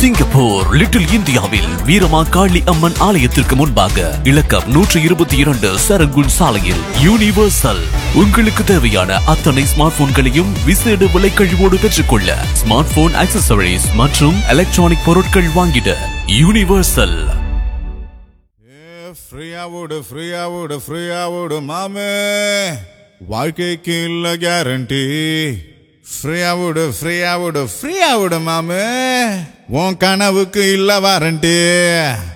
Singapore little இந்தியாவில் வீரமாகாளி அம்மன் ஆலயத்திற்கு முன்பாக இலக்கம் நூற்றி இருபத்தி இரண்டு சரங்குன் சாலையில் யூனிவர்சல் உங்களுக்கு தேவையான அத்தனை ஸ்மார்ட் போன்களையும் விசேட விலைக்கழிவோடு பெற்றுக்கொள்ள ஸ்மார்ட் போன் ஆக்சசரிஸ் மற்றும் எலக்ட்ரானிக் பொருட்கள் வாங்கிட யூனிவர்சல் ஃப்ரீயா விடு ஃப்ரீயா விடு ஃப்ரீயா விடு மாமே வாழ்க்கைக்கு இல்ல கேரண்டி ஃப்ரீயா விடு ஃப்ரீயா விடு ஃப்ரீயா விடு மாமே உன் கனவுக்கு இல்ல வாரண்டி